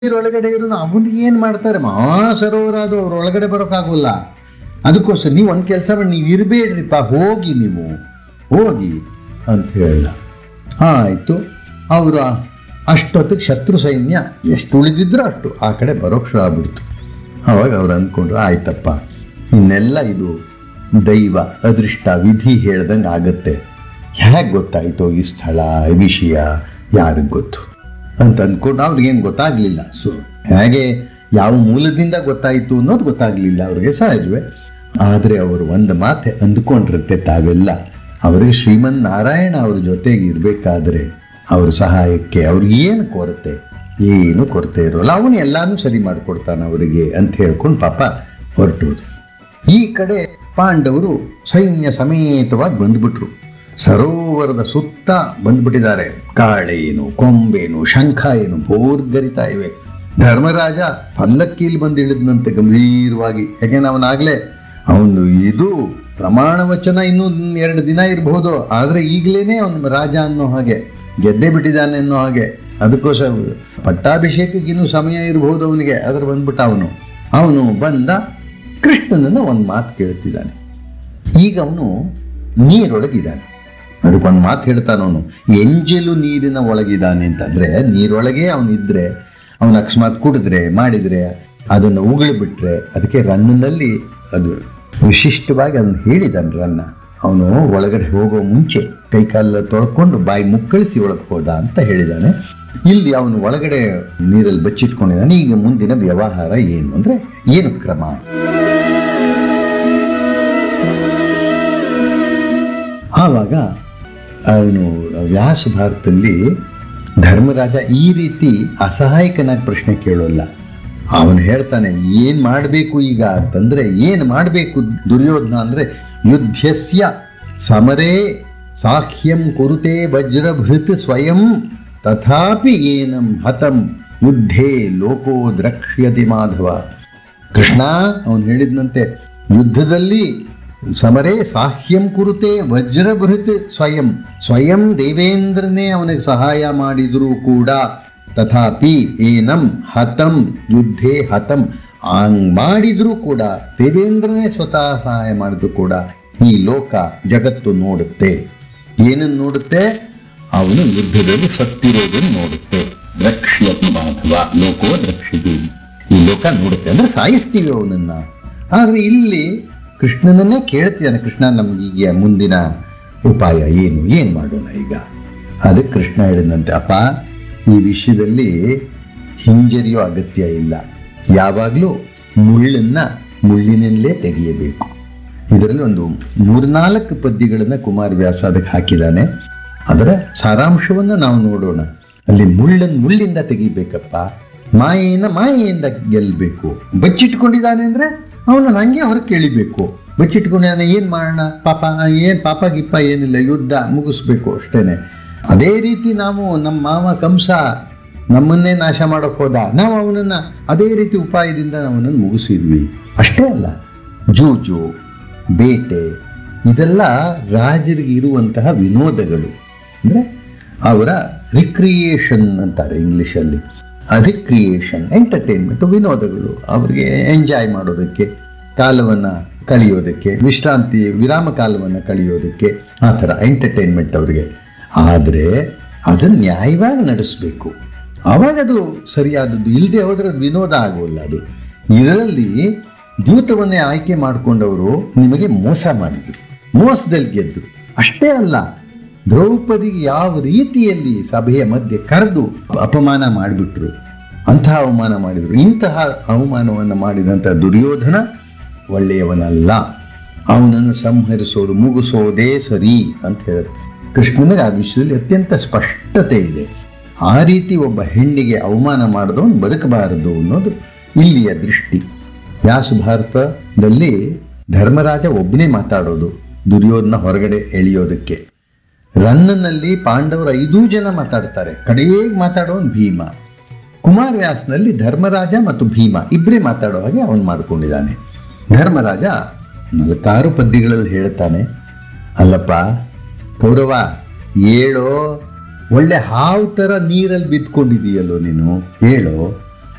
ನೀರೊಳಗಡೆ ಇರೋದು ಅವನು ಏನು ಮಾಡ್ತಾರೆ ಮಹಾಸರೋವರ ಅದು ಅವ್ರ ಒಳಗಡೆ ಬರೋಕ್ಕಾಗೋಲ್ಲ ಅದಕ್ಕೋಸ್ಕರ ನೀವು ಒಂದು ಕೆಲಸ ಮಾಡಿ ನೀವು ಇರಬೇಡ್ರಿಪ್ಪ ಹೋಗಿ ನೀವು ಹೋಗಿ ಅಂತ ಹೇಳ ಆಯಿತು ಅವರು ಅಷ್ಟೊತ್ತಿಗೆ ಶತ್ರು ಸೈನ್ಯ ಎಷ್ಟು ಉಳಿದಿದ್ರೋ ಅಷ್ಟು ಆ ಕಡೆ ಬರೋಕ್ಕೆ ಶುರು ಆಗ್ಬಿಡ್ತು ಅವಾಗ ಅವ್ರು ಅಂದ್ಕೊಂಡ್ರು ಆಯ್ತಪ್ಪ ಇನ್ನೆಲ್ಲ ಇದು ದೈವ ಅದೃಷ್ಟ ವಿಧಿ ಹೇಳ್ದಂಗೆ ಆಗತ್ತೆ ಹೇಗೆ ಗೊತ್ತಾಯ್ತು ಈ ಸ್ಥಳ ಈ ವಿಷಯ ಯಾರಿಗೆ ಗೊತ್ತು ಅಂತ ಅಂದ್ಕೊಂಡು ಅವ್ರಿಗೇನು ಗೊತ್ತಾಗಲಿಲ್ಲ ಸೊ ಹೇಗೆ ಯಾವ ಮೂಲದಿಂದ ಗೊತ್ತಾಯಿತು ಅನ್ನೋದು ಗೊತ್ತಾಗಲಿಲ್ಲ ಅವ್ರಿಗೆ ಸಹಜವೇ ಆದರೆ ಅವರು ಒಂದು ಮಾತೆ ಅಂದ್ಕೊಂಡಿರುತ್ತೆ ತಾವೆಲ್ಲ ಅವರಿಗೆ ಶ್ರೀಮನ್ ನಾರಾಯಣ ಅವ್ರ ಜೊತೆಗೆ ಇರಬೇಕಾದ್ರೆ ಅವ್ರ ಸಹಾಯಕ್ಕೆ ಅವ್ರಿಗೆ ಏನು ಕೊರತೆ ಏನು ಕೊರತೆ ಇರೋಲ್ಲ ಅವನು ಎಲ್ಲಾನು ಸರಿ ಮಾಡಿಕೊಡ್ತಾನೆ ಅವರಿಗೆ ಅಂತ ಹೇಳ್ಕೊಂಡು ಪಾಪ ಹೊರಟೋದು ಈ ಕಡೆ ಪಾಂಡವರು ಸೈನ್ಯ ಸಮೇತವಾಗಿ ಬಂದ್ಬಿಟ್ರು ಸರೋವರದ ಸುತ್ತ ಬಂದ್ಬಿಟ್ಟಿದ್ದಾರೆ ಕಾಳೇನು ಕೊಂಬೇನು ಶಂಖ ಏನು ಬೋರ್ಗರಿತಾ ಇವೆ ಧರ್ಮರಾಜ ಪಲ್ಲಕ್ಕಿಲಿ ಬಂದು ಇಳಿದ್ನಂತೆ ಗಂಭೀರವಾಗಿ ಯಾಕೆಂದ್ರೆ ಅವನಾಗ್ಲೇ ಅವನು ಇದು ಪ್ರಮಾಣ ವಚನ ಇನ್ನೂ ಎರಡು ದಿನ ಇರಬಹುದು ಆದರೆ ಈಗಲೇ ಅವನು ರಾಜ ಅನ್ನೋ ಹಾಗೆ ಗೆದ್ದೆ ಬಿಟ್ಟಿದ್ದಾನೆ ಅನ್ನೋ ಹಾಗೆ ಅದಕ್ಕೋಸ್ಕರ ಪಟ್ಟಾಭಿಷೇಕಕ್ಕೆ ಇನ್ನೂ ಸಮಯ ಇರಬಹುದು ಅವನಿಗೆ ಅದ್ರ ಬಂದ್ಬಿಟ್ಟ ಅವನು ಅವನು ಬಂದ ಕೃಷ್ಣನನ್ನ ಒಂದು ಮಾತು ಕೇಳ್ತಿದ್ದಾನೆ ಈಗ ಅವನು ನೀರೊಳಗಿದ್ದಾನೆ ಅದಕ್ಕೊಂದು ಮಾತು ಹೇಳ್ತಾನೆ ಅವನು ಎಂಜಲು ನೀರಿನ ಒಳಗಿದ್ದಾನೆ ಅಂತಂದ್ರೆ ನೀರೊಳಗೆ ಅವನಿದ್ರೆ ಅವನು ಅಕಸ್ಮಾತ್ ಕುಡಿದ್ರೆ ಮಾಡಿದ್ರೆ ಅದನ್ನು ಉಗುಳು ಬಿಟ್ರೆ ಅದಕ್ಕೆ ರನ್ನಲ್ಲಿ ಅದು ವಿಶಿಷ್ಟವಾಗಿ ಅದನ್ನು ಹೇಳಿದ್ದಾನೆ ರನ್ನ ಅವನು ಒಳಗಡೆ ಹೋಗೋ ಮುಂಚೆ ಕೈಕಾಲ ತೊಳ್ಕೊಂಡು ಬಾಯಿ ಮುಕ್ಕಳಿಸಿ ಒಳಗೆ ಹೋದ ಅಂತ ಹೇಳಿದ್ದಾನೆ ಇಲ್ಲಿ ಅವನು ಒಳಗಡೆ ನೀರಲ್ಲಿ ಬಚ್ಚಿಟ್ಕೊಂಡಿದ್ದಾನೆ ಈಗ ಮುಂದಿನ ವ್ಯವಹಾರ ಏನು ಅಂದ್ರೆ ಏನು ಕ್ರಮ ಆವಾಗ ಅವನು ವ್ಯಾಸ ಭಾರತದಲ್ಲಿ ಧರ್ಮರಾಜ ಈ ರೀತಿ ಅಸಹಾಯಕನಾಗಿ ಪ್ರಶ್ನೆ ಕೇಳೋಲ್ಲ ಅವನು ಹೇಳ್ತಾನೆ ಏನ್ ಮಾಡಬೇಕು ಈಗ ಅಂತಂದ್ರೆ ಏನು ಮಾಡಬೇಕು ದುರ್ಯೋಧನ ಅಂದ್ರೆ ಯುದ್ಧಸ್ಯ ಸಮರೇ ಸಾಹ್ಯಂ ಕುರುತೆ ವಜ್ರಭೃತ್ ಸ್ವಯಂ ತಥಾಪಿ ಏನಂ ಹತಂ ಯುದ್ಧೇ ಲೋಕೋ ದ್ರಕ್ಷ್ಯತಿ ಮಾಧವ ಕೃಷ್ಣ ಅವನು ಹೇಳಿದ್ನಂತೆ ಯುದ್ಧದಲ್ಲಿ ಸಮರೇ ಸಾಹ್ಯಂ ಕುರುತೆ ವಜ್ರಬೃಹತ್ ಸ್ವಯಂ ಸ್ವಯಂ ದೇವೇಂದ್ರನೇ ಅವನಿಗೆ ಸಹಾಯ ಮಾಡಿದರೂ ಕೂಡ ತಥಾಪಿ ಏನಂ ಹತಂ ಯುದ್ಧೇ ಹತಂ ಹಂಗ್ ಮಾಡಿದ್ರೂ ಕೂಡ ದೇವೇಂದ್ರನೇ ಸ್ವತಃ ಸಹಾಯ ಮಾಡಿದ್ರು ಕೂಡ ಈ ಲೋಕ ಜಗತ್ತು ನೋಡುತ್ತೆ ಏನನ್ನು ನೋಡುತ್ತೆ ಅವನು ಯುದ್ಧದಲ್ಲಿ ಸತ್ತಿರೋದನ್ನು ನೋಡುತ್ತೆ ರಕ್ಷ್ಯತಿ ಮಾಧವ ಲೋಕೋ ರಕ್ಷಿತು ಈ ಲೋಕ ನೋಡುತ್ತೆ ಅಂದ್ರೆ ಸಾಯಿಸ್ತೀವಿ ಅವನನ್ನ ಆದ್ರೆ ಇಲ್ಲಿ ಕೃಷ್ಣನನ್ನೇ ಕೇಳ್ತಿದ್ದಾನೆ ಕೃಷ್ಣ ನಮ್ಗೀಗ ಮುಂದಿನ ಉಪಾಯ ಏನು ಏನ್ ಮಾಡೋಣ ಈಗ ಅದಕ್ಕೆ ಕೃಷ್ಣ ಹೇಳಿದಂತೆ ಅಪ್ಪ ಈ ವಿಷಯದಲ್ಲಿ ಹಿಂಜರಿಯೋ ಅಗತ್ಯ ಇಲ್ಲ ಯಾವಾಗಲೂ ಮುಳ್ಳನ್ನ ಮುಳ್ಳಿನಲ್ಲೇ ತೆಗೆಯಬೇಕು ಇದರಲ್ಲಿ ಒಂದು ಮೂರ್ನಾಲ್ಕು ಪದ್ಯಗಳನ್ನ ಕುಮಾರವ್ಯಾಸ ಅದಕ್ಕೆ ಹಾಕಿದ್ದಾನೆ ಅದರ ಸಾರಾಂಶವನ್ನ ನಾವು ನೋಡೋಣ ಅಲ್ಲಿ ಮುಳ್ಳನ್ ಮುಳ್ಳಿಂದ ತೆಗಿಬೇಕಪ್ಪ ಮಾಯೆಯನ್ನ ಮಾಯೆಯಿಂದ ಗೆಲ್ಲಬೇಕು ಬಚ್ಚಿಟ್ಕೊಂಡಿದ್ದಾನೆ ಅಂದ್ರೆ ಅವನು ಹಂಗೆ ಹೊರಗೆ ಕೇಳಿಬೇಕು ಬಚ್ಚಿಟ್ಕೊಂಡಿದ್ದಾನೆ ಏನ್ ಮಾಡೋಣ ಪಾಪ ಏನ್ ಪಾಪ ಗಿಪ್ಪ ಏನಿಲ್ಲ ಯುದ್ಧ ಮುಗಿಸ್ಬೇಕು ಅಷ್ಟೇನೆ ಅದೇ ರೀತಿ ನಾವು ನಮ್ಮ ಮಾವ ಕಂಸ ನಮ್ಮನ್ನೇ ನಾಶ ಮಾಡೋಕ್ ಹೋದ ನಾವು ಅವನನ್ನ ಅದೇ ರೀತಿ ಉಪಾಯದಿಂದ ನಾವು ಅವನನ್ನು ಮುಗಿಸಿದ್ವಿ ಅಷ್ಟೇ ಅಲ್ಲ ಜೂಜು ಬೇಟೆ ಇದೆಲ್ಲ ರಾಜರಿಗೆ ಇರುವಂತಹ ವಿನೋದಗಳು ಅಂದ್ರೆ ಅವರ ರಿಕ್ರಿಯೇಷನ್ ಅಂತಾರೆ ಇಂಗ್ಲಿಷಲ್ಲಿ ರಿಕ್ರಿಯೇಷನ್ ಎಂಟರ್ಟೈನ್ಮೆಂಟ್ ವಿನೋದಗಳು ಅವರಿಗೆ ಎಂಜಾಯ್ ಮಾಡೋದಕ್ಕೆ ಕಾಲವನ್ನ ಕಳೆಯೋದಕ್ಕೆ ವಿಶ್ರಾಂತಿ ವಿರಾಮ ಕಾಲವನ್ನ ಕಳೆಯೋದಕ್ಕೆ ಆ ಥರ ಎಂಟರ್ಟೈನ್ಮೆಂಟ್ ಅವರಿಗೆ ಆದರೆ ಅದನ್ನು ನ್ಯಾಯವಾಗಿ ನಡೆಸಬೇಕು ಆವಾಗ ಅದು ಸರಿಯಾದದ್ದು ಇಲ್ಲದೆ ಹೋದ್ರೆ ಅದು ವಿನೋದ ಆಗೋಲ್ಲ ಅದು ಇದರಲ್ಲಿ ದ್ಯೂತವನ್ನೇ ಆಯ್ಕೆ ಮಾಡಿಕೊಂಡವರು ನಿಮಗೆ ಮೋಸ ಮಾಡಿದ್ರು ಮೋಸದಲ್ಲಿ ಗೆದ್ರು ಅಷ್ಟೇ ಅಲ್ಲ ದ್ರೌಪದಿಗೆ ಯಾವ ರೀತಿಯಲ್ಲಿ ಸಭೆಯ ಮಧ್ಯೆ ಕರೆದು ಅಪಮಾನ ಮಾಡಿಬಿಟ್ರು ಅಂತಹ ಅವಮಾನ ಮಾಡಿದ್ರು ಇಂತಹ ಅವಮಾನವನ್ನು ಮಾಡಿದಂಥ ದುರ್ಯೋಧನ ಒಳ್ಳೆಯವನಲ್ಲ ಅವನನ್ನು ಸಂಹರಿಸೋದು ಮುಗಿಸೋದೇ ಸರಿ ಅಂತ ಹೇಳಿದ್ರು ಕೃಷ್ಣನಿಗೆ ಆ ವಿಷಯದಲ್ಲಿ ಅತ್ಯಂತ ಸ್ಪಷ್ಟತೆ ಇದೆ ಆ ರೀತಿ ಒಬ್ಬ ಹೆಣ್ಣಿಗೆ ಅವಮಾನ ಮಾಡಿದವನು ಬದುಕಬಾರದು ಅನ್ನೋದು ಇಲ್ಲಿಯ ದೃಷ್ಟಿ ವ್ಯಾಸ ಭಾರತದಲ್ಲಿ ಧರ್ಮರಾಜ ಒಬ್ಬನೇ ಮಾತಾಡೋದು ದುರ್ಯೋಧನ ಹೊರಗಡೆ ಎಳೆಯೋದಕ್ಕೆ ರನ್ನನಲ್ಲಿ ಪಾಂಡವರು ಐದೂ ಜನ ಮಾತಾಡ್ತಾರೆ ಕಡೆಗೆ ಮಾತಾಡೋನು ಭೀಮ ಕುಮಾರವ್ಯಾಸನಲ್ಲಿ ಧರ್ಮರಾಜ ಮತ್ತು ಭೀಮ ಇಬ್ಬರೇ ಮಾತಾಡೋ ಹಾಗೆ ಅವನು ಮಾಡ್ಕೊಂಡಿದ್ದಾನೆ ಧರ್ಮರಾಜ ನಾಲ್ಕಾರು ಪದ್ಯಗಳಲ್ಲಿ ಹೇಳ್ತಾನೆ ಅಲ್ಲಪ್ಪ ಕೌರವ ಹೇಳೋ ಒಳ್ಳೆ ಹಾವು ಥರ ನೀರಲ್ಲಿ ಬಿದ್ಕೊಂಡಿದೀಯಲ್ಲೋ ನೀನು ಹೇಳೋ